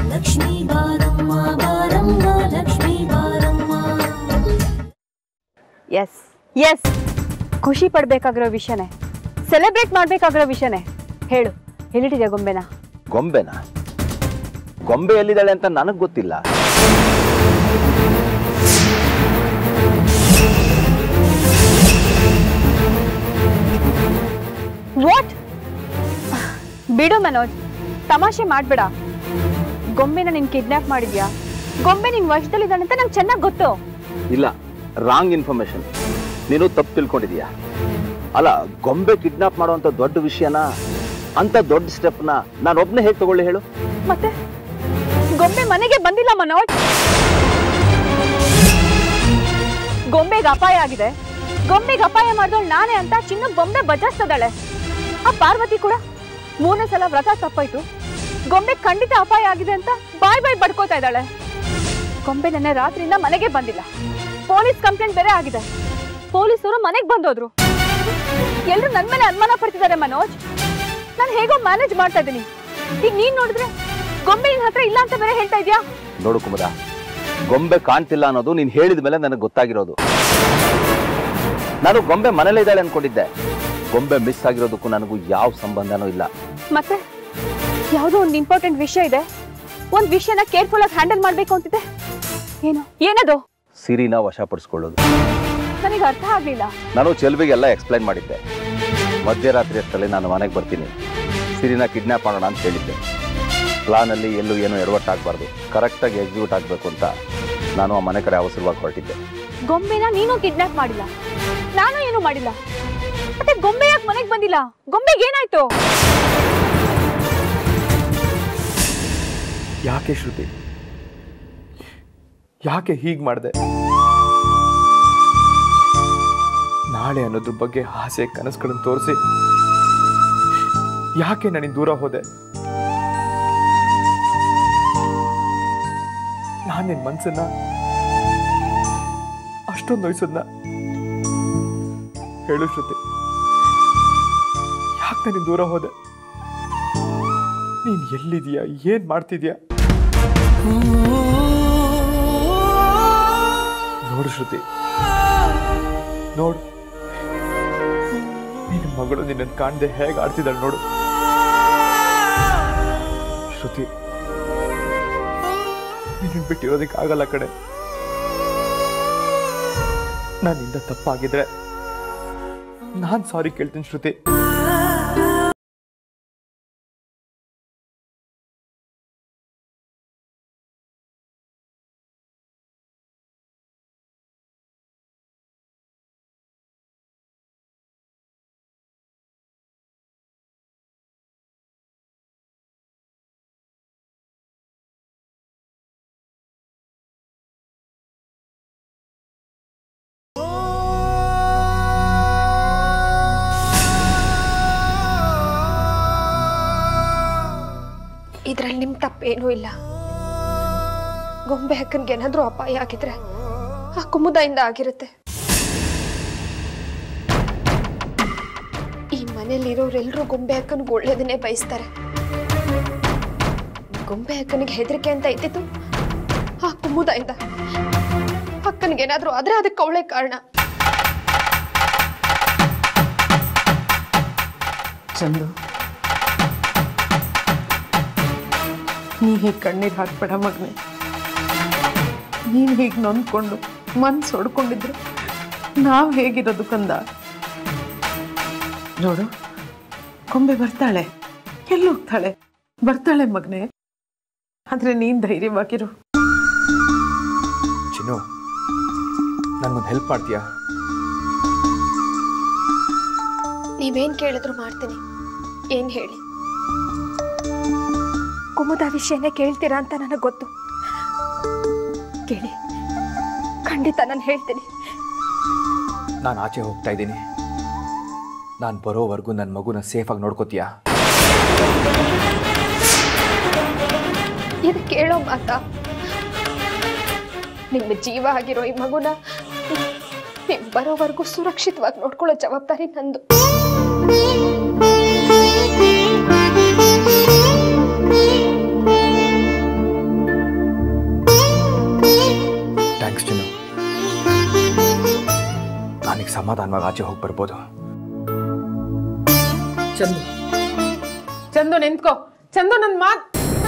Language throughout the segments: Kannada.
ಲಕ್ಷ್ಮೀ ಬಾರಮ್ಮ ಬಾರಮ್ಮ ಲಕ್ಷ್ಮೀ ಬಾರಮ್ಮ ಎಸ್ ಎಸ್ ಖುಷಿ ಪಡ್ಬೇಕಾಗಿರೋ ವಿಷಯನೇ ಸೆಲೆಬ್ರೇಟ್ ಮಾಡ್ಬೇಕಾಗಿರೋ ವಿಷಯನೇ ಹೇಳು ಎಲ್ಲಿಟ್ಟಿದ್ಯಾ ಗೊಂಬೆನ ಗೊಂಬೆನ ಗೊಂಬೆ ಎಲ್ಲಿದ್ದಾಳೆ ಅಂತ ನನಗೆ ಗೊತ್ತಿಲ್ಲ ವಾಟ್ ಬಿಡು ಮನೋಜ್ ತಮಾಷೆ ಮಾಡ್ಬೇಡ ಗೊಂಬೆನ ನೀನ್ ಕಿಡ್ನಾಪ್ ಮಾಡಿದ್ಯಾ ಗೊಂಬೆ ನಿನ್ ವಶದಲ್ಲಿದ್ದಾನೆ ಅಂತ ನಂಗೆ ಚೆನ್ನಾಗಿ ಗೊತ್ತು ಇಲ್ಲ ರಾಂಗ್ ಇನ್ಫಾರ್ಮೇಶನ್ ನೀನು ತಪ್ಪು ತಿಳ್ಕೊಂಡಿದೀಯ ಅಲ್ಲ ಗೊಂಬೆ ಕಿಡ್ನಾಪ್ ಮಾಡುವಂತ ದೊಡ್ಡ ವಿಷಯನ ಅಂತ ದೊಡ್ಡ ಸ್ಟೆಪ್ನ ನಾನು ಒಬ್ನೇ ಹೇಗೆ ತಗೊಳ್ಳಿ ಹೇಳು ಮತ್ತೆ ಗೊಂಬೆ ಮನೆಗೆ ಬಂದಿಲ್ಲ ಮನೋಜ್ ಗೊಂಬೆಗೆ ಅಪಾಯ ಆಗಿದೆ ಗೊಂಬೆಗೆ ಅಪಾಯ ಮಾಡಿದವಳು ನಾನೇ ಅಂತ ಚಿನ್ನ ಬೊಂಬೆ ಬಜಾಯಿಸ್ತದಾಳೆ ಆ ಪಾರ್ವತಿ ಕೂಡ ಮೂರನೇ ಸಲ ವ್ರತ ತಪ್ಪಾಯ್ತು ಗೊಂಬೆ ಖಂಡಿತ ಅಪಾಯ ಆಗಿದೆ ಅಂತ ಬಾಯ್ ಬಾಯ್ ಬಡ್ಕೋತಾ ಇದ್ದಾಳೆ ಗೊಂಬೆ ನೆನ್ನೆ ರಾತ್ರಿಯಿಂದ ಮನೆಗೆ ಬಂದಿಲ್ಲ ಪೊಲೀಸ್ ಕಂಪ್ಲೇಂಟ್ ಬೇರೆ ಆಗಿದೆ ಪೊಲೀಸರು ಮನೆಗೆ ಬಂದೋದ್ರು ಎಲ್ರು ನನ್ ಮೇಲೆ ಅನುಮಾನ ಪಡ್ತಿದ್ದಾರೆ ಮನೋಜ್ ನಾನು ಹೇಗೋ ಮ್ಯಾನೇಜ್ ಮಾಡ್ತಾ ಇದ್ದೀನಿ ಈಗ ನೀನ್ ನೋಡಿದ್ರೆ ಗೊಂಬೆ ನಿನ್ ಹತ್ರ ಇಲ್ಲ ಅಂತ ಬೇರೆ ಹೇಳ್ತಾ ಇದ್ಯಾ ನೋಡು ಕುಮುದ ಗೊಂಬೆ ಕಾಣ್ತಿಲ್ಲ ಅನ್ನೋದು ನೀನು ಹೇಳಿದ ಮೇಲೆ ನನಗೆ ಗೊತ್ತಾಗಿರೋದು ನಾನು ಗೊಂಬೆ ಮನೇಲೇ ಇದ್ದಾಳೆ ಅನ್ಕೊಂಡಿದ್ದೆ ಗೊಂಬೆ ಮಿಸ್ ಆಗಿರೋದಕ್ಕೂ ನನಗೂ ಯಾವ ಸಂಬಂಧನೂ ಇಲ್ಲ ಮತ್ತೆ ಯಾವುದೋ ಒಂದು ಇಂಪಾರ್ಟೆಂಟ್ ವಿಷಯ ಇದೆ ಒಂದ್ ವಿಷಯನ ಕೇರ್ಫುಲ್ ಆಗಿ ಹ್ಯಾಂಡಲ್ ಮಾಡ್ಬೇಕು ಅಂತಿದೆ ಏನು ಏನದು ಸಿರಿನ ವಶಪಡಿಸ್ಕೊಳ್ಳೋದು ನನಗೆ ಅರ್ಥ ಆಗ್ಲಿಲ್ಲ ನಾನು ಚೆಲ್ವಿಗೆಲ್ಲ ಎಕ್ಸ್ಪ್ಲೈನ್ ಮಾಡಿದ್ದೆ ಮಧ್ಯರಾತ್ರಿ ಅಷ್ಟರಲ್ಲಿ ನಾನು ಮನೆಗೆ ಬರ್ತೀನಿ ಸಿರಿನ ಕಿಡ್ನಾಪ್ ಮಾಡೋಣ ಅಂತ ಹೇಳಿದ್ದೆ ಪ್ಲಾನಲ್ಲಿ ಎಲ್ಲೂ ಏನೂ ಎಡವಟ್ಟಾಗಬಾರ್ದು ಕರೆಕ್ಟಾಗಿ ಎಕ್ಸಿಕ್ಯೂಟ್ ಆಗಬೇಕು ಅಂತ ನಾನು ಆ ಮನೆ ಕಡೆ ಅವಸರವಾಗಿ ಹೊರಟಿದ್ದೆ ಗೊಂಬೆನ ನೀನು ಕಿಡ್ನಾಪ್ ಮಾಡಿಲ್ಲ ನಾನು ಏನು ಮಾಡಿಲ್ಲ ಮತ್ತೆ ಗೊಂಬೆ ಯಾಕೆ ಮನೆಗೆ ಬಂದಿಲ್ಲ ಗೊಂಬೆಗೆ ಏನಾಯ್ತು ಯಾಕೆ ಶ್ರುತಿ ಯಾಕೆ ಹೀಗೆ ಮಾಡಿದೆ ನಾಳೆ ಅನ್ನೋದ್ರ ಬಗ್ಗೆ ಆಸೆ ಕನಸುಗಳನ್ನು ತೋರಿಸಿ ಯಾಕೆ ನನಗೆ ದೂರ ಹೋದೆ ನಾನು ನಿನ್ನ ಮನ್ಸನ್ನ ಅಷ್ಟೊಂದು ವಯಸ್ಸನ್ನ ಹೇಳು ಶ್ರುತಿ ಯಾಕೆ ನನಗೆ ದೂರ ಹೋದೆ ನೀನ್ ಎಲ್ಲಿದೀಯಾ ಏನ್ ಮಾಡ್ತಿದ್ಯಾ ನೋಡು ಶ್ರುತಿ ನೋಡು ನಿನ್ನ ಮಗಳು ನಿನ್ನನ್ನು ಕಾಣದೆ ಹೇಗೆ ಆಡ್ತಿದ್ದಾಳೆ ನೋಡು ಶ್ರುತಿ ನಿನ್ನ ಬಿಟ್ಟಿರೋದಕ್ಕೆ ಆಗಲ್ಲ ಕಡೆ ನನ್ನಿಂದ ತಪ್ಪಾಗಿದ್ರೆ ನಾನ್ ಸಾರಿ ಕೇಳ್ತೀನಿ ಶ್ರುತಿ ಇದ್ರಲ್ಲಿ ನಿಮ್ ತಪ್ಪೇನೂ ಇಲ್ಲ ಗೊಂಬೆ ಅಕ್ಕನ್ಗೆ ಏನಾದ್ರೂ ಅಪಾಯ ಆಗಿದ್ರೆ ಆ ಕುಮುದದಿಂದ ಆಗಿರುತ್ತೆ ಈ ಮನೇಲಿರೋರೆಲ್ಲರೂ ಗೊಂಬೆ ಅಕ್ಕನಿಗೆ ಒಳ್ಳೇದನ್ನೇ ಬಯಸ್ತಾರೆ ಗೊಂಬೆ ಅಕ್ಕನಿಗೆ ಹೆದರಿಕೆ ಅಂತ ಇದ್ದಿದ್ದು ಆ ಕುಮುದದಿಂದ ಅಕ್ಕನಿಗೆ ಏನಾದ್ರೂ ಆದ್ರೆ ಅದಕ್ಕೆ ಅವಳೇ ಕಾರಣ ಚಂದು ನೀ ಹೀಗೆ ಕಣ್ಣೀರು ಹಾಕ್ಬೇಡ ಮಗನೆ ನೀನು ಹೀಗೆ ನೊಂದ್ಕೊಂಡು ಮನ್ಸು ಹೊಡ್ಕೊಂಡಿದ್ರೆ ನಾವು ಹೇಗಿರೋದು ಕಂದ ನೋಡು ಕೊಂಬೆ ಬರ್ತಾಳೆ ಎಲ್ಲಿ ಹೋಗ್ತಾಳೆ ಬರ್ತಾಳೆ ಮಗನೆ ಆದ್ರೆ ನೀನ್ ಧೈರ್ಯವಾಗಿರು ಚಿನ್ನು ನನ್ಗೊಂದು ಹೆಲ್ಪ್ ಮಾಡ್ತೀಯಾ ನೀವೇನ್ ಕೇಳಿದ್ರು ಮಾಡ್ತೀನಿ ಏನ್ ಹೇಳಿ ಕುಮುದ ವಿಷಯನೇ ಕೇಳ್ತೀರಾ ಅಂತ ನನಗೆ ಗೊತ್ತು ಕೇಳಿ ಖಂಡಿತ ನಾನು ಹೇಳ್ತೀನಿ ನಾನು ಆಚೆ ಹೋಗ್ತಾ ಇದ್ದೀನಿ ನಾನು ಬರೋವರೆಗೂ ನನ್ನ ಮಗುನ ಸೇಫಾಗಿ ನೋಡ್ಕೋತೀಯಾ ಇದು ಕೇಳೋ ಮಾತಾ ನಿಮ್ಮ ಜೀವ ಆಗಿರೋ ಈ ಮಗುನ ನೀವು ಬರೋವರೆಗೂ ಸುರಕ್ಷಿತವಾಗಿ ನೋಡ್ಕೊಳ್ಳೋ ಜವಾಬ್ದಾರಿ ನಂದು ಸಮಾಧಾನವಾಗಿ ಆಚೆ ಹೋಗಿ ಬರ್ಬೋದು ಚಂದು ಚಂದು ನಿಂತ್ಕೋ ಚಂದು ನನ್ನ ಮಾತ್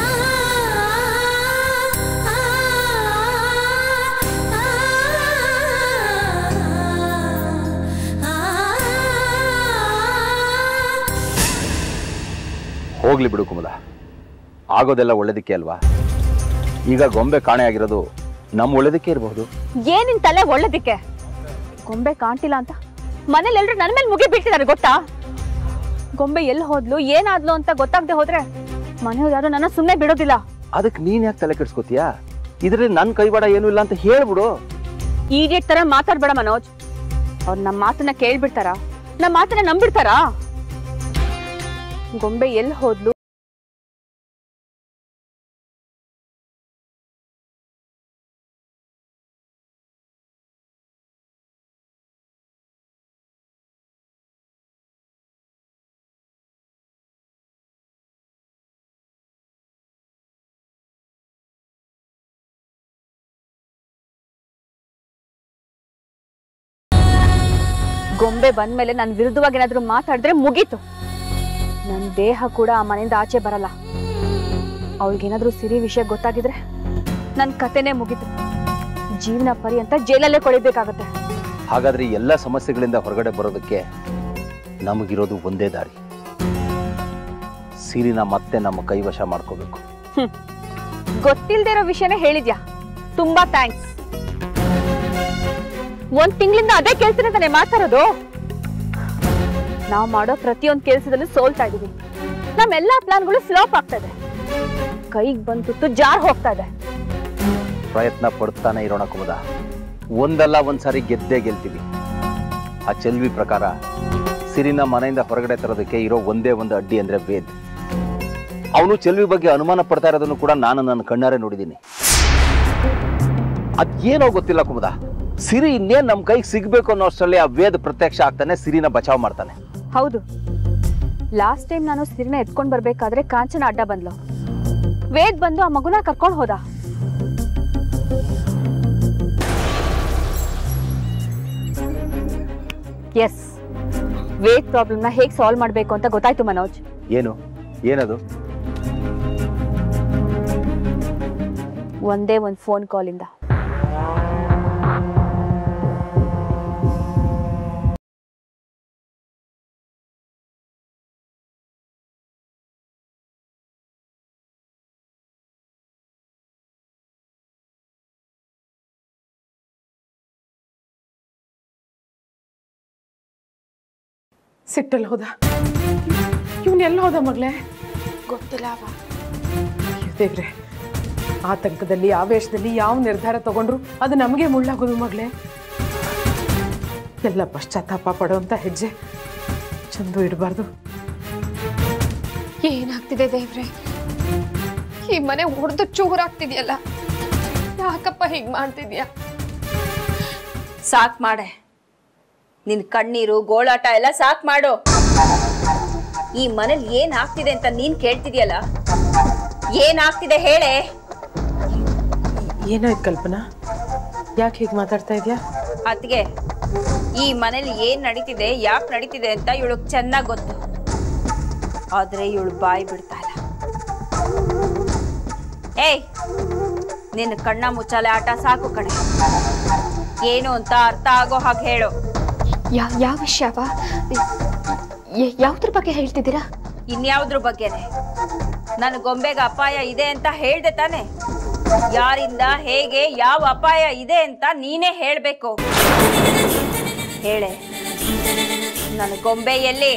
ಹೋಗ್ಲಿ ಬಿಡು ಕುಮುದ ಆಗೋದೆಲ್ಲ ಒಳ್ಳೇದಕ್ಕೆ ಅಲ್ವಾ ಈಗ ಗೊಂಬೆ ಕಾಣೆ ಆಗಿರೋದು ನಮ್ಮ ಒಳ್ಳೇದಕ್ಕೆ ಇರಬಹುದು ಏನಿನ್ ತಲೆ ಒಳ್ಳೇದಕ್ಕೆ ಗೊಂಬೆ ಕಾಣ್ತಿಲ್ಲ ಅಂತ ಮನೇಲಿ ಎಲ್ರು ನನ್ನ ಮೇಲೆ ಮುಗಿ ಬೀಳ್ತಿದಾರೆ ಗೊತ್ತಾ ಗೊಂಬೆ ಎಲ್ಲಿ ಹೋದ್ಲು ಏನಾದ್ಲು ಅಂತ ಗೊತ್ತಾಗದೆ ಹೋದ್ರೆ ಮನೆಯವ್ರು ಯಾರು ನನ್ನ ಸುಮ್ಮನೆ ಬಿಡೋದಿಲ್ಲ ಅದಕ್ಕೆ ನೀನ್ ಯಾಕೆ ತಲೆ ಕೆಡ್ಸ್ಕೊತೀಯಾ ಇದ್ರಲ್ಲಿ ನನ್ನ ಕೈವಾಡ ಏನೂ ಇಲ್ಲ ಅಂತ ಹೇಳ್ಬಿಡು ಈಡಿಯಟ್ ತರ ಮಾತಾಡ್ಬೇಡ ಮನೋಜ್ ಅವ್ರು ನಮ್ಮ ಮಾತನ್ನ ಕೇಳ್ಬಿಡ್ತಾರ ನಮ್ಮ ಮಾತನ್ನ ನಂಬಿಡ್ತಾರಾ ಗೊಂಬೆ ಎಲ್ಲಿ ಹೋದ್ಲು ಗೊಂಬೆ ಬಂದ್ಮೇಲೆ ನನ್ನ ವಿರುದ್ಧವಾಗಿ ಏನಾದ್ರೂ ಮಾತಾಡಿದ್ರೆ ಮುಗೀತು ನನ್ನ ದೇಹ ಕೂಡ ಆ ಮನೆಯಿಂದ ಆಚೆ ಬರಲ್ಲ ಅವಳಿಗೇನಾದ್ರೂ ಸಿರಿ ವಿಷಯ ಗೊತ್ತಾಗಿದ್ರೆ ನನ್ನ ಕತೆನೇ ಮುಗೀತು ಜೀವನ ಪರ್ಯಂತ ಜೈಲಲ್ಲೇ ಕೊಳಿಬೇಕಾಗತ್ತೆ ಹಾಗಾದ್ರೆ ಈ ಎಲ್ಲ ಸಮಸ್ಯೆಗಳಿಂದ ಹೊರಗಡೆ ಬರೋದಕ್ಕೆ ನಮಗಿರೋದು ಒಂದೇ ದಾರಿ ಸಿರಿನ ಮತ್ತೆ ನಮ್ಮ ಕೈವಶ ಮಾಡ್ಕೋಬೇಕು ಗೊತ್ತಿಲ್ದೇ ಇರೋ ವಿಷಯನೇ ಹೇಳಿದ್ಯಾ ತುಂಬಾ ಥ್ಯಾಂಕ್ಸ್ ಒಂದ್ ತಿಂಗಳಿಂದ ಅದೇ ಕೆಲ್ಸನೇ ತಾನೇ ಮಾತಾಡೋದು ನಾವ್ ಮಾಡೋ ಪ್ರತಿಯೊಂದ್ ಕೆಲ್ಸದಲ್ಲೂ ಸೋಲ್ತಾ ಇದೀವಿ ನಮ್ಮೆಲ್ಲಾ ಪ್ಲಾನ್ಗಳು ಫ್ಲಾಪ್ ಆಗ್ತಾ ಇದೆ ಕೈಗ್ ಬಂದ್ ತುತ್ತು ಜಾರ್ ಹೋಗ್ತಾ ಇದೆ ಪ್ರಯತ್ನ ಪಡ್ತಾನೆ ಇರೋಣ ಕುಮುದ ಒಂದಲ್ಲ ಒಂದ್ಸಾರಿ ಗೆದ್ದೇ ಗೆಲ್ತೀವಿ ಆ ಚೆಲ್ವಿ ಪ್ರಕಾರ ಸಿರಿನ ಮನೆಯಿಂದ ಹೊರಗಡೆ ತರೋದಕ್ಕೆ ಇರೋ ಒಂದೇ ಒಂದು ಅಡ್ಡಿ ಅಂದ್ರೆ ವೇದ್ ಅವನು ಚೆಲ್ವಿ ಬಗ್ಗೆ ಅನುಮಾನ ಪಡ್ತಾ ಇರೋದನ್ನು ಕೂಡ ನಾನು ನನ್ನ ಕಣ್ಣಾರೆ ನೋಡಿದ್ದೀನಿ ಅದೇನೋ ಗೊತ್ತಿಲ್ಲ ಕುಮುದ ಸಿರಿ ಇನ್ನೇನ್ ನಮ್ ಕೈಗೆ ಸಿಗ್ಬೇಕು ಅನ್ನೋ ಅಷ್ಟರಲ್ಲಿ ಆ ವೇದ್ ಪ್ರತ್ಯಕ್ಷ ಆಗ್ತಾನೆ ಸಿರಿನ ಬಚಾವ್ ಮಾಡ್ತಾನೆ ಹೌದು ಲಾಸ್ಟ್ ಟೈಮ್ ನಾನು ಸಿರಿನ ಎತ್ಕೊಂಡ್ ಬರ್ಬೇಕಾದ್ರೆ ಕಾಂಚನ ಅಡ್ಡ ಬಂದ್ಲು ವೇದ್ ಬಂದು ಆ ಮಗುನ ಕರ್ಕೊಂಡ್ ಹೋದ ಎಸ್ ವೇದ್ ಪ್ರಾಬ್ಲಮ್ನ ಹೇಗ್ ಸಾಲ್ವ್ ಮಾಡ್ಬೇಕು ಅಂತ ಗೊತ್ತಾಯ್ತು ಮನೋಜ್ ಏನು ಏನದು ಒಂದೇ ಒಂದ್ ಫೋನ್ ಕಾಲಿಂದ ಸಿಟ್ಟಲ್ಲಿ ಹೋದ ಇವನ್ ಎಲ್ಲಿ ಹೋದ ಮಗಳೇ ಗೊತ್ತಿಲ್ಲ ಅವ ಅಯ್ಯೋ ದೇವ್ರೆ ಆತಂಕದಲ್ಲಿ ಆವೇಶದಲ್ಲಿ ಯಾವ ನಿರ್ಧಾರ ತಗೊಂಡ್ರು ಅದು ನಮಗೆ ಮುಳ್ಳಾಗೋದು ಮಗಳೇ ಎಲ್ಲ ಪಶ್ಚಾತ್ತಾಪ ಪಡುವಂತ ಹೆಜ್ಜೆ ಚಂದು ಇಡಬಾರ್ದು ಏನಾಗ್ತಿದೆ ದೇವ್ರೆ ಈ ಮನೆ ಹೊಡೆದು ಚೂರಾಗ್ತಿದ್ಯಲ್ಲ ಯಾಕಪ್ಪ ಹೀಗ್ ಮಾಡ್ತಿದ್ಯಾ ಸಾಕ್ ಮಾಡೆ ನಿನ್ ಕಣ್ಣೀರು ಗೋಳಾಟ ಎಲ್ಲ ಸಾಕ್ ಮಾಡು ಈ ಮನೇಲಿ ಏನ್ ಆಗ್ತಿದೆ ಅಂತ ನೀನ್ ಕೇಳ್ತಿದ್ಯಲ್ಲ ಏನ್ ಆಗ್ತಿದೆ ಹೇಳೆ ಏನಾಯ್ತು ಕಲ್ಪನಾ ಯಾಕೆ ಹೀಗೆ ಮಾತಾಡ್ತಾ ಇದೆಯಾ ಅತ್ಗೆ ಈ ಮನೇಲಿ ಏನ್ ನಡೀತಿದೆ ಯಾಕೆ ನಡೀತಿದೆ ಅಂತ ಇವಳಗ್ ಚೆನ್ನಾಗ್ ಗೊತ್ತು ಆದ್ರೆ ಇವಳು ಬಾಯಿ ಬಿಡ್ತಾ ಇಲ್ಲ ಏಯ್ ನಿನ್ನ ಕಣ್ಣ ಮುಚ್ಚಾಲೆ ಆಟ ಸಾಕು ಕಣೆ ಏನು ಅಂತ ಅರ್ಥ ಆಗೋ ಹಾಗೆ ಹೇಳು ಯಾ ಯಾವ ವಿಷಯವ ಯಾವ್ದ್ರ ಬಗ್ಗೆ ಹೇಳ್ತಿದ್ದೀರಾ ಇನ್ಯಾವ್ದ್ರ ಬಗ್ಗೆನೆ ನನ್ನ ಗೊಂಬೆಗೆ ಅಪಾಯ ಇದೆ ಅಂತ ಹೇಳ್ದೆ ತಾನೆ ಯಾರಿಂದ ಹೇಗೆ ಯಾವ ಅಪಾಯ ಇದೆ ಅಂತ ನೀನೇ ಹೇಳ್ಬೇಕು ಹೇಳೆ ನನ್ನ ಗೊಂಬೆ ಎಲ್ಲಿ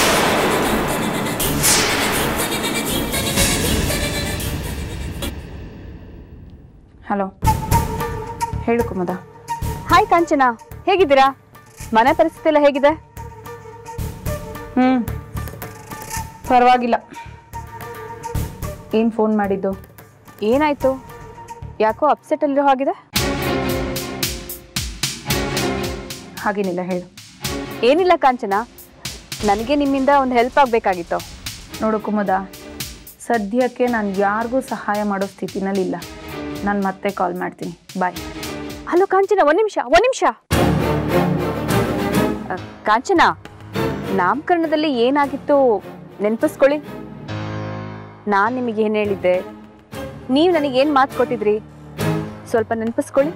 ಹಲೋ ಹೇಳು ಕುಮುದ ಹಾಯ್ ಕಾಂಚನ ಹೇಗಿದ್ದೀರಾ ಮನೆ ಪರಿಸ್ಥಿತಿ ಎಲ್ಲ ಹೇಗಿದೆ ಹ್ಞೂ ಪರವಾಗಿಲ್ಲ ಏನು ಫೋನ್ ಮಾಡಿದ್ದು ಏನಾಯ್ತು ಯಾಕೋ ಅಪ್ಸೆಟ್ ಅಲ್ಲಿರೋ ಹಾಗಿದೆ ಹಾಗೇನಿಲ್ಲ ಹೇಳು ಏನಿಲ್ಲ ಕಾಂಚನ ನನಗೆ ನಿಮ್ಮಿಂದ ಒಂದು ಹೆಲ್ಪ್ ಆಗಬೇಕಾಗಿತ್ತು ನೋಡು ಕುಮುದ ಸದ್ಯಕ್ಕೆ ನಾನು ಯಾರಿಗೂ ಸಹಾಯ ಮಾಡೋ ಸ್ಥಿತಿನಲ್ಲಿಲ್ಲ ನಾನು ಮತ್ತೆ ಕಾಲ್ ಮಾಡ್ತೀನಿ ಬಾಯ್ ಹಲೋ ಕಾಂಚನ ಒಂದ್ ನಿಮಿಷ ಒಂದ್ ನಿಮಿಷ ಅ, ಕಾಂಚನ ನಾಮಕರಣದಲ್ಲಿ ಏನಾಗಿತ್ತು ನೆನಪಿಸ್ಕೊಳ್ಳಿ ನಾನು ನಿಮಗೆ ಏನು ಹೇಳಿದ್ದೆ ನೀವು ನನಗೇನು ಮಾತು ಕೊಟ್ಟಿದ್ರಿ ಸ್ವಲ್ಪ ನೆನಪಿಸ್ಕೊಳ್ಳಿ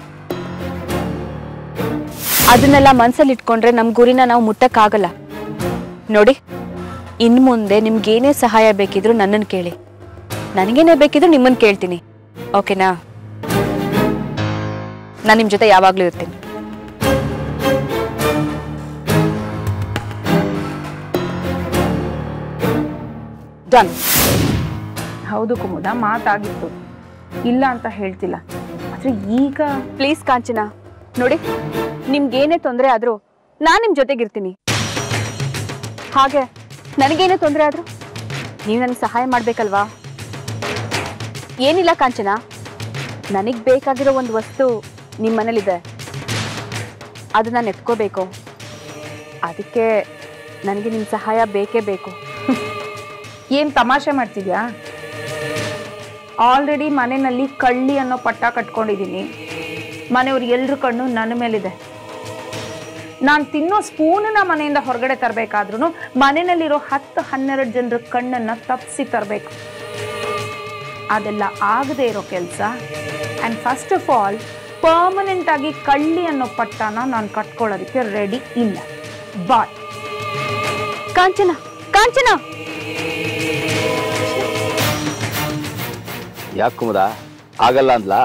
ಅದನ್ನೆಲ್ಲ ಮನ್ಸಲ್ಲಿ ಇಟ್ಕೊಂಡ್ರೆ ನಮ್ಮ ಗುರಿನ ನಾವು ಮುಟ್ಟಕ್ಕಾಗಲ್ಲ ನೋಡಿ ಇನ್ನು ಮುಂದೆ ನಿಮ್ಗೇನೇ ಸಹಾಯ ಬೇಕಿದ್ರು ನನ್ನನ್ನು ಕೇಳಿ ನನಗೇನೇ ಬೇಕಿದ್ರು ನಿಮ್ಮನ್ನು ಕೇಳ್ತೀನಿ ಓಕೆನಾ ನಾನು ನಿಮ್ಮ ಜೊತೆ ಯಾವಾಗಲೂ ಇರ್ತೀನಿ ಡನ್ ಹೌದು ಕುಮುದ ಮಾತಾಗಿತ್ತು ಇಲ್ಲ ಅಂತ ಹೇಳ್ತಿಲ್ಲ ಆದ್ರೆ ಈಗ ಪ್ಲೀಸ್ ಕಾಂಚನ ನೋಡಿ ನಿಮ್ಗೇನೇ ತೊಂದರೆ ಆದ್ರೂ ನಾನು ನಿಮ್ಮ ಜೊತೆಗಿರ್ತೀನಿ ಹಾಗೆ ನನಗೇನೇ ತೊಂದರೆ ಆದ್ರೂ ನೀವು ನನಗೆ ಸಹಾಯ ಮಾಡ್ಬೇಕಲ್ವಾ ಏನಿಲ್ಲ ಕಾಂಚನ ನನಗೆ ಬೇಕಾಗಿರೋ ಒಂದು ವಸ್ತು ನಿಮ್ಮ ಮನೇಲಿದೆ ಅದು ನಾನು ಎತ್ಕೋಬೇಕು ಅದಕ್ಕೆ ನನಗೆ ನಿಮ್ಮ ಸಹಾಯ ಬೇಕೇ ಬೇಕು ಏನ್ ತಮಾಷೆ ಮಾಡ್ತಿದ್ಯಾ ಆಲ್ರೆಡಿ ಮನೆಯಲ್ಲಿ ಕಳ್ಳಿ ಅನ್ನೋ ಪಟ್ಟ ಕಟ್ಕೊಂಡಿದ್ದೀನಿ ಮನೆಯವ್ರು ಎಲ್ರ ಕಣ್ಣು ನನ್ನ ಮೇಲಿದೆ ನಾನು ತಿನ್ನೋ ಸ್ಪೂನನ್ನ ಮನೆಯಿಂದ ಹೊರಗಡೆ ತರಬೇಕಾದ್ರೂ ಮನೆಯಲ್ಲಿರೋ ಹತ್ತು ಹನ್ನೆರಡು ಜನರ ಕಣ್ಣನ್ನ ತಪ್ಪಿಸಿ ತರಬೇಕು ಅದೆಲ್ಲ ಆಗದೆ ಇರೋ ಕೆಲಸ and first of all permanent ಆಗಿ ಕಳ್ಳಿ ಅನ್ನೋ ಪಟ್ಟನ ನಾನು ಕಟ್ಕೊಳ್ಳೋದಕ್ಕೆ ರೆಡಿ ಇಲ್ಲ ಬಾಯ್ ಕಾಂಚನ ಕಾಂಚನ ಯಾಕೆ ಕುಮುದ ಆಗಲ್ಲ ಅಂದ್ಲಾ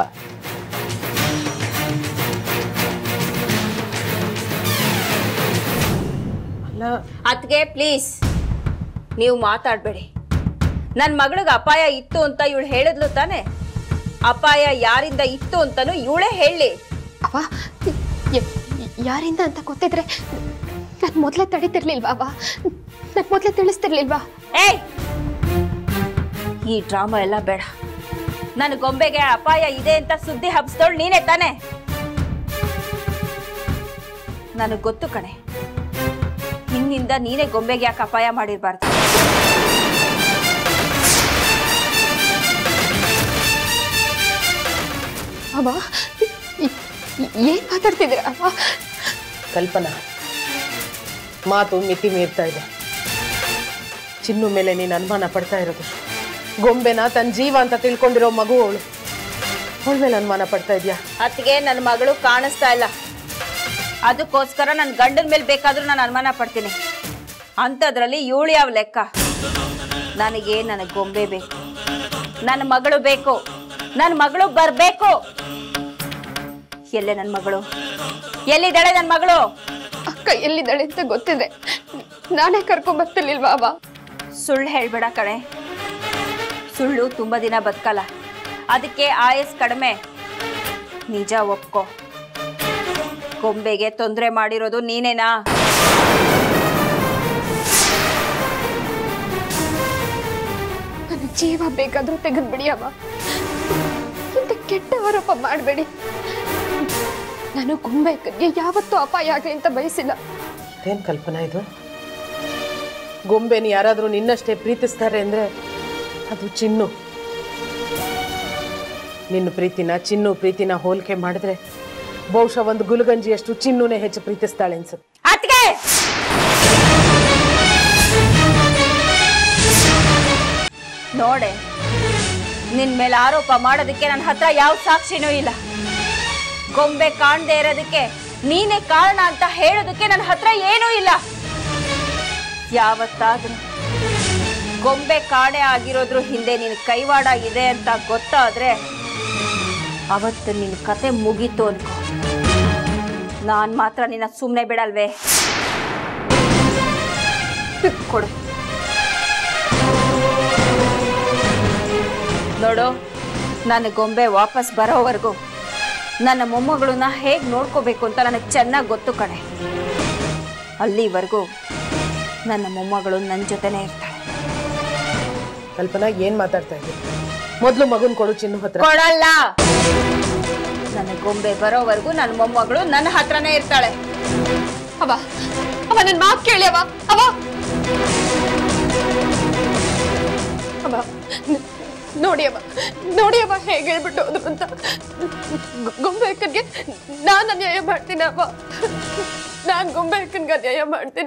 ಅಲ್ಲ ಅದ್ಗೆ ಪ್ಲೀಸ್ ನೀವು ಮಾತಾಡಬೇಡಿ ನನ್ನ ಮಗಳಿಗೆ ಅಪಾಯ ಇತ್ತು ಅಂತ ಇವಳು ಹೇಳಿದ್ಲು ತಾನೆ ಅಪಾಯ ಯಾರಿಂದ ಇತ್ತು ಅಂತಾನು ಇವಳೇ ಹೇಳಿ ಅವ ಯ- ಯಾರಿಂದ ಅಂತ ಗೊತ್ತಿದ್ರೆ ನಾನು ಮೊದಲೇ ತಡೀತಿರ್ಲಿಲ್ವಾ ಅವ ನಾನು ಮೊದಲೇ ತಿಳಿಸ್ತಿರ್ಲಿಲ್ವಾ ಏಯ್ ಈ ಡ್ರಾಮಾ ಎಲ್ಲ ಬೇಡ ನನ್ನ ಗೊಂಬೆಗೆ ಅಪಾಯ ಇದೆ ಅಂತ ಸುದ್ದಿ ಹಬ್ಸ್ದೋಳು ನೀನೇ ತಾನೆ ನನಗೆ ಗೊತ್ತು ಕಣೆ ಹಿಂದಿಂದ ನೀನೇ ಗೊಂಬೆಗೆ ಯಾಕೆ ಅಪಾಯ ಮಾಡಿರ್ಬಾರ್ದು ಅವ ಈ- ಈ- ಏನ್ ಮಾತಾಡ್ತಿದ್ದೀರ ಅವ ಕಲ್ಪನಾ ಮಾತು ಮಿತಿ ಮೀರ್ತಾ ಇದೆ ಚಿನ್ನು ಮೇಲೆ ನೀನು ಅನುಮಾನ ಪಡ್ತಾ ಇರೋದು ಗೊಂಬೆನ ತನ್ನ ಜೀವ ಅಂತ ತಿಳ್ಕೊಂಡಿರೋ ಮಗು ಅವಳು ಅವಳ ಮೇಲೆ ಅನುಮಾನ ಪಡ್ತಾ ಇದೆಯಾ ಅತ್ತಿಗೆ ನನ್ನ ಮಗಳು ಕಾಣಿಸ್ತಾ ಇಲ್ಲ ಅದಕ್ಕೋಸ್ಕರ ನನ್ನ ಗಂಡನ ಮೇಲೆ ಬೇಕಾದ್ರೂ ನಾನು ಅನುಮಾನ ಪಡ್ತೀನಿ ಅಂಥದ್ರಲ್ಲಿ ಇವಳು ಯಾವ ಲೆಕ್ಕ ನನಗೆ ನನ್ನ ಗೊಂಬೆ ಬೇಕು ನನ್ನ ಮಗಳು ಬೇಕು ನನ್ನ ಮಗಳು ಬರಬೇಕು ಎಲ್ಲೇ ನನ್ನ ಮಗಳು ಎಲ್ಲಿದ್ದಾಳೆ ನನ್ನ ಮಗಳು ಅಕ್ಕ ಎಲ್ಲಿದ್ದಾಳೆ ಅಂತ ಗೊತ್ತಿದೆ ನಾನೇ ಕರ್ಕೊಂಡ್ ಬರ್ತಿರ್ಲಿಲ್ವಾ ಅವ ಸುಳ್ಳು ಹೇಳ್ಬೇಡ ಕಣೆ ಸುಳ್ಳು ತುಂಬ ದಿನ ಬದುಕಲ್ಲ ಅದಕ್ಕೆ ಆಯಸ್ ಕಡಿಮೆ ನಿಜ ಒಪ್ಕೋ ಗೊಂಬೆಗೆ ತೊಂದರೆ ಮಾಡಿರೋದು ನೀನೇನಾ ನನ್ನ ಜೀವ ಬೇಕಾದ್ರೂ ತೆಗೆದ್ಬಿಡಿ ಅವ ಇಂಥ ಕೆಟ್ಟ ಆರೋಪ ಮಾಡಬೇಡಿ ನಾನು ಗೊಂಬೆಗೆ ಯಾವತ್ತೂ ಅಪಾಯ ಆಗಲಿ ಅಂತ ಬಯಸಿಲ್ಲ ಅದೇನು ಕಲ್ಪನಾ ಇದು ಗೊಂಬೆನ ಯಾರಾದರೂ ನಿನ್ನಷ್ಟೇ ಪ್ರೀತಿಸ್ತಾರೆ ಅಂದರೆ ಅದು ಚಿನ್ನು ನಿನ್ನ ಪ್ರೀತಿನ ಚಿನ್ನು ಪ್ರೀತಿನ ಹೋಲಿಕೆ ಮಾಡಿದ್ರೆ ಬಹುಶಃ ಒಂದು ಗುಲಗಂಜಿಯಷ್ಟು ಚಿನ್ನುನೇ ಹೆಚ್ಚು ಪ್ರೀತಿಸ್ತಾಳೆ ಅನ್ಸುತ್ತೆ ಅತ್ಗೆ ನೋಡೆ ನಿನ್ ಮೇಲೆ ಆರೋಪ ಮಾಡೋದಕ್ಕೆ ನನ್ನ ಹತ್ರ ಯಾವ ಸಾಕ್ಷಿನೂ ಇಲ್ಲ ಗೊಂಬೆ ಕಾಣದೇ ಇರೋದಕ್ಕೆ ನೀನೇ ಕಾರಣ ಅಂತ ಹೇಳೋದಕ್ಕೆ ನನ್ನ ಹತ್ರ ಏನೂ ಇಲ್ಲ ಯಾವತ್ತಾದ್ರೂ ಗೊಂಬೆ ಕಾಣೆ ಆಗಿರೋದ್ರ ಹಿಂದೆ ನಿನ್ ಕೈವಾಡ ಇದೆ ಅಂತ ಗೊತ್ತಾದ್ರೆ ಅವತ್ತು ನಿನ್ ಕತೆ ಮುಗೀತು ಅನ್ಕೋ ನಾನ್ ಮಾತ್ರ ನಿನ್ನ ಸುಮ್ಮನೆ ಬಿಡಲ್ವೇ ಕೊಡು ನೋಡು ನನ್ನ ಗೊಂಬೆ ವಾಪಸ್ ಬರೋವರೆಗೂ ನನ್ನ ಮೊಮ್ಮಗಳನ್ನ ಹೇಗೆ ನೋಡ್ಕೋಬೇಕು ಅಂತ ನನಗೆ ಚೆನ್ನಾಗಿ ಗೊತ್ತು ಕಣೆ ಅಲ್ಲಿವರೆಗೂ ನನ್ನ ಮೊಮ್ಮಗಳು ನನ್ನ ಜೊತೆನೇ ಇರ್ತಾಳೆ ಕಲ್ಪನಾ ಏನು ಮಾತಾಡ್ತಾ ಇದ್ದೀನಿ ಮೊದಲು ಮಗುನ್ ಕೊಡು ಚಿನ್ನು ಹತ್ರ ಕೊಡಲ್ಲ ನನ್ನ ಗೊಂಬೆ ಬರೋವರೆಗೂ ನನ್ನ ಮೊಮ್ಮಗಳು ನನ್ನ ಹತ್ರನೇ ಇರ್ತಾಳೆ ಅವ ಅವ ನನ್ನ ಮಾತು ಕೇಳಿ ಅವ ಅವ ಅವ ನ- ನೋಡಿ ಅವ ನೋಡಿ ಅವ ಹೇಗೆ ಹೇಳ್ಬಿಟ್ಟು ಹೋದ್ರು ಅಂತ ಗೊ- ಗೊಂಬೆ ಅಕ್ಕನ್ಗೆ ನಾನು ಅನ್ಯಾಯ ಮಾಡ್ತೀನಿ ಅವ ನಾನು ಗೊಂಬೆ ಅಕ್ಕನ್ಗೆ ಅನ್ಯಾಯ ಮಾಡ್ತೀನಿ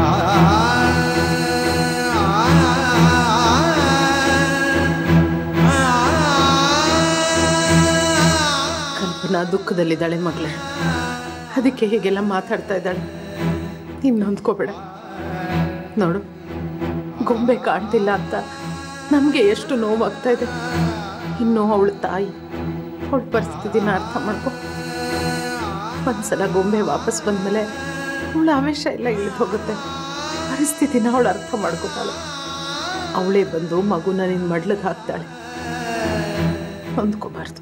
ಕಲ್ಪನಾ ದುಃಖದಲ್ಲಿದ್ದಾಳೆ ಮಗಳೇ ಅದಕ್ಕೆ ಹೀಗೆಲ್ಲ ಮಾತಾಡ್ತಾ ಇದ್ದಾಳೆ ನೀನು ನೊಂದ್ಕೋಬೇಡ ನೋಡು ಗೊಂಬೆ ಕಾಣ್ತಿಲ್ಲ ಅಂತ ನಮಗೆ ಎಷ್ಟು ನೋವಾಗ್ತಾ ಇದೆ ಇನ್ನು ಅವಳ ತಾಯಿ ಅವಳ ಪರಿಸ್ಥಿತಿನ ಅರ್ಥ ಮಾಡ್ಕೊ ಒಂದ್ಸಲ ಗೊಂಬೆ ವಾಪಸ್ ಬಂದಮೇಲೆ ಅವಳ ಆವೇಶ ಎಲ್ಲ ಇಳಿದು ಹೋಗುತ್ತೆ ಪರಿಸ್ಥಿತಿನ ಅವಳು ಅರ್ಥ ಮಾಡ್ಕೋತಾಳೆ ಅವಳೇ ಬಂದು ಮಗುನ ನಿನ್ನ ಮಡ್ಲಿಗೆ ಹಾಕ್ತಾಳೆ ಹೊಂದ್ಕೋಬಾರ್ದು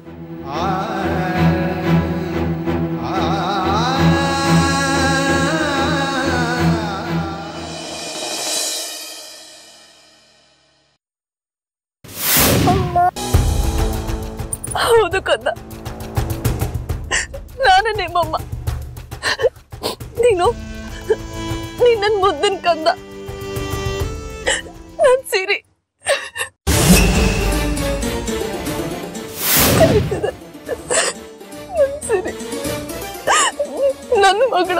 ಹೌದು ಕಂದ ನಾನು ನಿಮ್ಮಮ್ಮ ನೀನು ನೀನ್ ನನ್ ಮುದ್ದನ್ ಕಂದ ನನ್ ಸಿರಿ ಕರೀತಿದೆ. ನನ್ ಸಿರಿ ನನ್ನ ಮಗಳು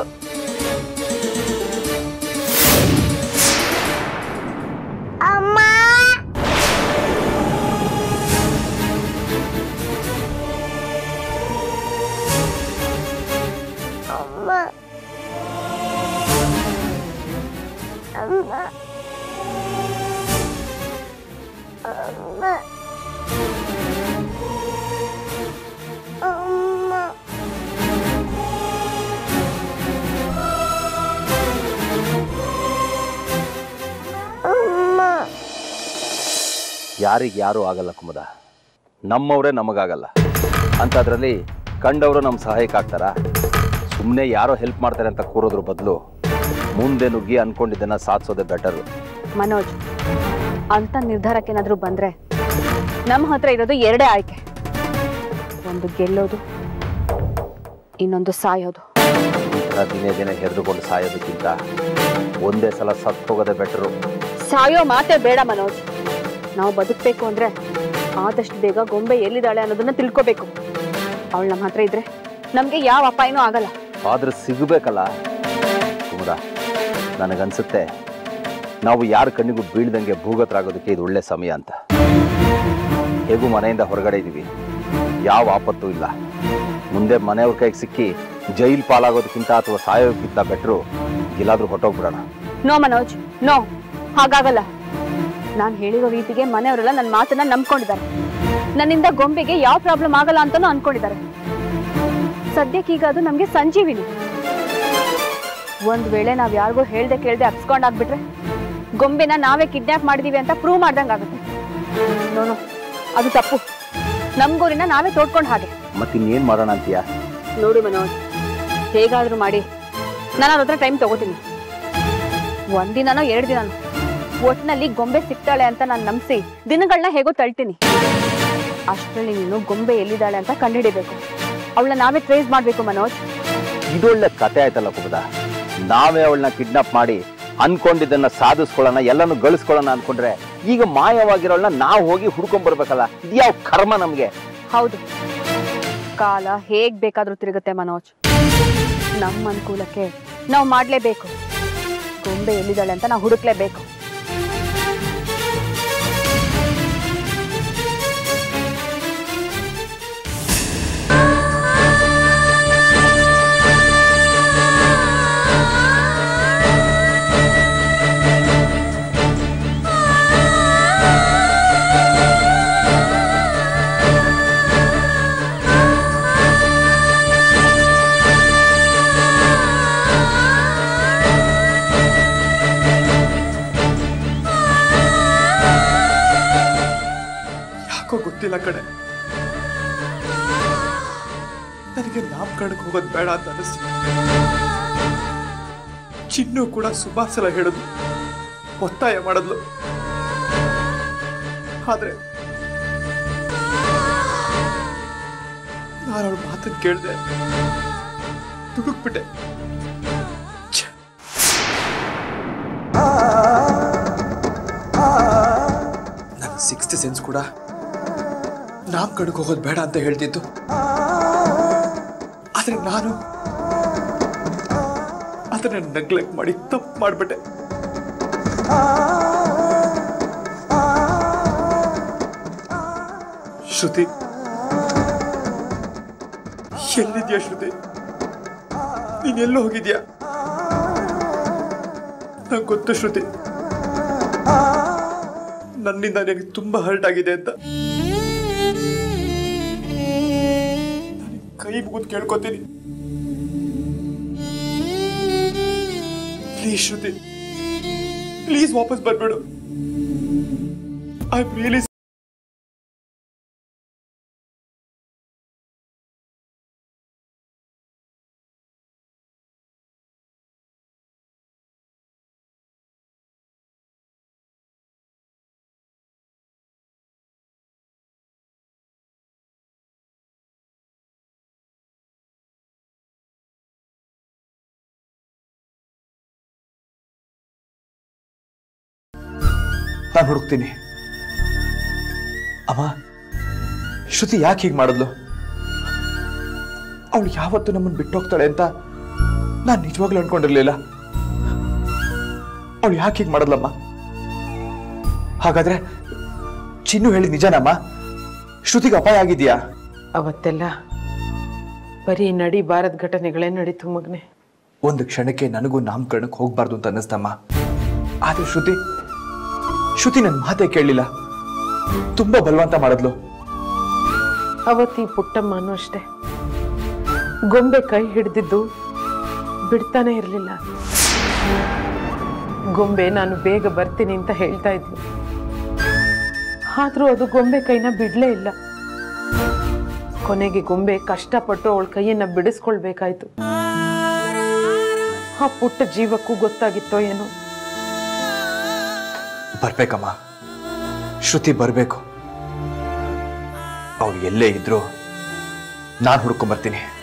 ಯಾರಿಗೆ ಯಾರೂ ಆಗಲ್ಲ ಕುಮುದ ನಮ್ಮವರೇ ನಮಗಾಗಲ್ಲ ಅಂಥದ್ರಲ್ಲಿ ಕಂಡವರು ನಮ್ಮ ಸಹಾಯಕ್ಕೆ ಆಗ್ತಾರಾ ಸುಮ್ಮನೆ ಯಾರೋ ಹೆಲ್ಪ್ ಮಾಡ್ತಾರೆ ಅಂತ ಕೂರೋದ್ರ ಬದಲು ಮುಂದೆ ನುಗ್ಗಿ ಅನ್ಕೊಂಡಿದ್ದನ್ನ ಸಾಧಿಸೋದೇ ಬೆಟರು ಮನೋಜ್ ಅಂತ ನಿರ್ಧಾರಕ್ಕೆ ಏನಾದ್ರೂ ಬಂದ್ರೆ ನಮ್ಮ ಹತ್ರ ಇರೋದು ಎರಡೇ ಆಯ್ಕೆ ಒಂದು ಗೆಲ್ಲೋದು ಇನ್ನೊಂದು ಸಾಯೋದು ದಿನೇ ದಿನೇ ಹೆರೆದುಕೊಂಡು ಸಾಯೋದಕ್ಕಿಂತ ಒಂದೇ ಸಲ ಸತ್ತು ಹೋಗೋದೇ ಬೆಟರು ಸಾಯೋ ಮಾತೇ ಬೇಡ ಮನೋಜ್ ನಾವು ಬದುಕಬೇಕು ಅಂದ್ರೆ ಆದಷ್ಟು ಬೇಗ ಗೊಂಬೆ ಎಲ್ಲಿದ್ದಾಳೆ ಅನ್ನೋದನ್ನ ತಿಳ್ಕೊಬೇಕು ಅವಳು ನಮ್ಮ ಹತ್ರ ಇದ್ರೆ ನಮ್ಗೆ ಯಾವ ಅಪಾಯನೂ ಆಗಲ್ಲ ಆದ್ರೆ ಸಿಗಬೇಕಲ್ಲ ಕುಮುದ ನನಗನ್ಸುತ್ತೆ ನಾವು ಯಾರ ಕಣ್ಣಿಗೂ ಬೀಳ್ದಂಗೆ ಭೂಗತರಾಗೋದಕ್ಕೆ ಇದು ಒಳ್ಳೆ ಸಮಯ ಅಂತ ಹೇಗೂ ಮನೆಯಿಂದ ಹೊರಗಡೆ ಇದ್ದೀವಿ ಯಾವ ಆಪತ್ತು ಇಲ್ಲ ಮುಂದೆ ಮನೆಯವ್ರ ಕೈಗೆ ಸಿಕ್ಕಿ ಜೈಲ್ ಪಾಲಾಗೋದಕ್ಕಿಂತ ಅಥವಾ ಸಾಯೋದಕ್ಕಿಂತ ಬೆಟ್ರು ಎಲ್ಲಾದ್ರೂ ಹೊಟ್ಟೋಗ್ಬಿಡೋಣ ನೋ ಮನೋಜ್ ನೋ ಹಾಗಾಗಲ್ಲ ನಾನು ಹೇಳಿರೋ ರೀತಿಗೆ ಮನೆಯವರೆಲ್ಲ ನನ್ನ ಮಾತನ್ನ ನಂಬ್ಕೊಂಡಿದ್ದಾರೆ ನನ್ನಿಂದ ಗೊಂಬೆಗೆ ಯಾವ ಪ್ರಾಬ್ಲಮ್ ಆಗಲ್ಲ ಅಂತಾನೂ ಅನ್ಕೊಂಡಿದ್ದಾರೆ ಸದ್ಯಕ್ಕೀಗ ಅದು ನಮ್ಗೆ ಸಂಜೀವಿನಿ ಒಂದ್ ವೇಳೆ ನಾವ್ ಯಾರಿಗೂ ಹೇಳ್ದೆ ಕೇಳ್ದೆ ಅಪ್ಸ್ಕೊಂಡಾಗ್ಬಿಟ್ರೆ ಗೊಂಬೆನ ನಾವೇ ಕಿಡ್ನಾಪ್ ಮಾಡಿದೀವಿ ಅಂತ ಪ್ರೂವ್ ಮಾಡ್ದಂಗಾಗುತ್ತೆ ನೋನು ಅದು ತಪ್ಪು ನಮ್ ಗೋರಿನ ನಾವೇ ತೋಡ್ಕೊಂಡ್ ಹಾಗೆ ಮತ್ತಿನ್ನೇನ್ ಮಾಡೋಣ ಅಂತೀಯ ನೋಡು ಮನೋಜ್ ಹೇಗಾದ್ರೂ ಮಾಡಿ ನಾನು ಅವ್ರ ಹತ್ರ ಟೈಮ್ ತಗೋತೀನಿ ಒಂದಿನನೋ ಎರಡು ದಿನನೋ ಒಟ್ನಲ್ಲಿ ಗೊಂಬೆ ಸಿಗ್ತಾಳೆ ಅಂತ ನಾನು ನಂಬಿಸಿ ದಿನಗಳನ್ನ ಹೇಗೋ ತಳ್ತೀನಿ ಅಷ್ಟರಲ್ಲಿ ನೀನು ಗೊಂಬೆ ಎಲ್ಲಿದ್ದಾಳೆ ಅಂತ ಕಂಡುಹಿಡಿಬೇಕು ಅವಳನ್ನ ನಾವೇ ಟ್ರೇಸ್ ಮಾಡ್ಬೇಕು ಮನೋಜ್ ಇದೊಳ್ಳೆ ಕತೆ ಆಯ್ತಲ್ಲ ಕುಬುದ ನಾವೇ ಅವಳನ್ನ ಕಿಡ್ನಾಪ್ ಮಾಡಿ ಅನ್ಕೊಂಡಿದ್ದನ್ನ ಸಾಧಿಸ್ಕೊಳ್ಳೋಣ ಎಲ್ಲಾನು ಗಳಿಸ್ಕೊಳ್ಳೋಣ ಅನ್ಕೊಂಡ್ರೆ ಈಗ ಮಾಯವಾಗಿರೋಳನ್ನ ನಾವು ಹೋಗಿ ಹುಡ್ಕೊಂಡ್ ಬರ್ಬೇಕಲ್ಲ ಇದ್ಯಾವ ಕರ್ಮ ನಮ್ಗೆ ಹೌದು ಕಾಲ ಹೇಗ್ ಬೇಕಾದ್ರೂ ತಿರುಗುತ್ತೆ ಮನೋಜ್ ನಮ್ಮ ಅನುಕೂಲಕ್ಕೆ ನಾವು ಮಾಡ್ಲೇಬೇಕು ಗೊಂಬೆ ಎಲ್ಲಿದ್ದಾಳೆ ಅಂತ ನಾವು ಹುಡುಕ್ಲೇಬೇಕು ಯಾಕೋ ಗೊತ್ತಿಲ್ಲ ಕಡೆ ನನಗೆ ನಾಮಕರಣಕ್ಕೆ ಹೋಗೋದು ಬೇಡ ಅಂತ ಅನಿಸ್ತು ಚಿನ್ನು ಕೂಡ ಸುಭಾಸಲ ಹೇಳಿದ್ಲು ಒತ್ತಾಯ ಮಾಡಿದ್ಲು ಆದ್ರೆ ನಾನು ಅವಳ ಮಾತನ್ನು ಕೇಳಿದೆ ದುಡುಕ್ಬಿಟ್ಟೆ ಛೆ. ನನ್ನ ಸಿಕ್ಸ್ತ್ ಸೆನ್ಸ್ ಕೂಡ ನಾಮಕರಣಕ್ಕೆ ಹೋಗೋದು ಬೇಡ ಅಂತ ಹೇಳ್ತಿತ್ತು ಆದ್ರೆ ನಾನು ಅದನ್ನ ನೆಗ್ಲೆಕ್ಟ್ ಮಾಡಿ ತಪ್ಪು ಮಾಡಿಬಿಟ್ಟೆ ಶ್ರುತಿ ಎಲ್ಲಿದ್ಯಾ ಶ್ರುತಿ ನೀನ್ ಎಲ್ಲೋ ಹೋಗಿದ್ಯಾ ನಂಗೆ ಗೊತ್ತು ಶ್ರುತಿ ನನ್ನಿಂದ ನನಗೆ ತುಂಬಾ ಹರ್ಟ್ ಆಗಿದೆ ಅಂತ ನಾನ್ ಕೈ ಮುಗಿದು ಕೇಳ್ಕೊತೀನಿ ಪ್ಲೀಸ್ ಶ್ರುತಿ ಪ್ಲೀಸ್ ವಾಪಸ್ ಬರ್ಬೇಡು ಐ ರಿಯಲಿ ನಾನು ಹುಡುಕ್ತೀನಿ ಅಮ್ಮ ಶ್ರುತಿ ಯಾಕೆ ಹೀಗೆ ಮಾಡಿದ್ಲು ಅವಳು ಯಾವತ್ತು ನಮ್ಮನ್ನು ಬಿಟ್ಟೋಗ್ತಾಳೆ ಅಂತ ನಾನು ನಿಜವಾಗ್ಲೂ ಅನ್ಕೊಂಡಿರ್ಲಿಲ್ಲ ಅವಳು ಯಾಕೆ ಹೀಗೆ ಮಾಡಿದ್ಲಮ್ಮ ಹಾಗಾದ್ರೆ ಚಿನ್ನು ಹೇಳಿ ನಿಜನಮ್ಮ ಶ್ರುತಿಗೆ ಅಪಾಯ ಆಗಿದೆಯಾ ಅವತ್ತೆಲ್ಲ ಬರೀ ನಡಿ ಬಾರದ ಘಟನೆಗಳೇ ನಡೀತು ಮಗನೆ ಒಂದು ಕ್ಷಣಕ್ಕೆ ನನಗೂ ನಾಮಕರಣಕ್ಕೆ ಹೋಗ್ಬಾರ್ದು ಅಂತ ಅನ್ನಿಸ್ತಮ್ಮ ಆದ್ರೆ ಶ್ರುತಿ ಶ್ರುತಿ ನನ್ನ ಮಾತೇ ಕೇಳಲಿಲ್ಲ ತುಂಬಾ ಬಲವಂತ ಮಾಡಿದ್ಲು ಅವತ್ತಿ ಪುಟ್ಟಮ್ಮನೂ ಅಷ್ಟೇ ಗೊಂಬೆ ಕೈ ಹಿಡಿದಿದ್ದು ಬಿಡ್ತಾನೆ ಇರಲಿಲ್ಲ ಗೊಂಬೆ ನಾನು ಬೇಗ ಬರ್ತೀನಿ ಅಂತ ಹೇಳ್ತಾ ಇದ್ಲು ಆದ್ರೂ ಅದು ಗೊಂಬೆ ಕೈನ ಬಿಡ್ಲೇ ಇಲ್ಲ ಕೊನೆಗೆ ಗೊಂಬೆ ಕಷ್ಟಪಟ್ಟು ಅವಳ ಕೈಯನ್ನ ಬಿಡಿಸ್ಕೊಳ್ಬೇಕಾಯ್ತು ಆ ಪುಟ್ಟ ಜೀವಕ್ಕೂ ಗೊತ್ತಾಗಿತ್ತೋ ಏನೋ ಬರ್ಬೇಕಮ್ಮ ಶ್ರುತಿ ಬರಬೇಕು ಅವಳು ಎಲ್ಲೇ ಇದ್ರು ನಾನು ಹುಡ್ಕೊಂಬರ್ತೀನಿ